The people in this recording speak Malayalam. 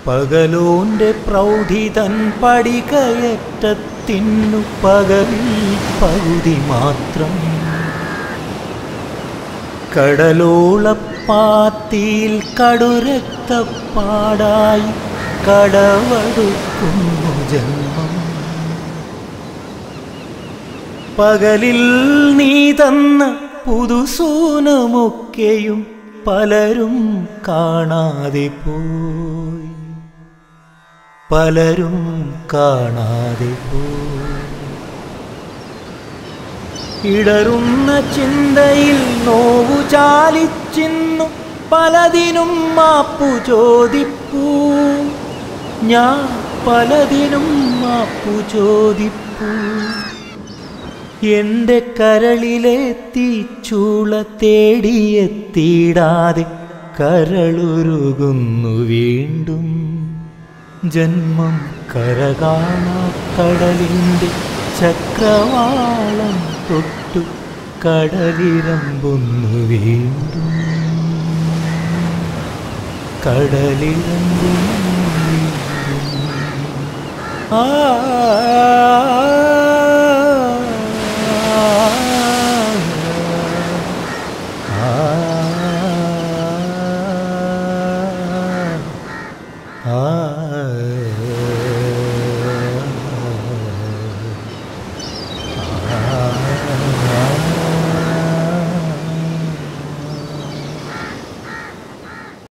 പകലോന്റെ പ്രൗഢിതൻ പടികയറ്റത്തിന്നു പകലിൽ പകുതി മാത്രം കടലോളപ്പാത്തിയിൽ കടുരക്തപ്പാടായി കടവടുക്കുന്നു ജന്മം പകലിൽ നീ തന്ന പുതുസൂനമൊക്കെയും പലരും കാണാതെ പോയി പലരും കാണാതെ പോയി ഇടറുന്ന ചിന്തയിൽ നോവു ചാലിച്ചിന്നു പലതിനും മാപ്പു ചോദിപ്പൂ ഞാൻ പലതിനും മാപ്പു ചോദിപ്പൂ എന്റെ കരളിലെ തീച്ചൂള തേടിയെത്തിയിടാതെ കരളുരുകുന്നു വീണ്ടും ജന്മം കരകാണാ കടലിൻ്റെ ചക്രവാളം തൊട്ടു കടലിരമ്പുന്നു വീണ്ടും കടലിരമ്പുന്നു വീണ്ടും ആ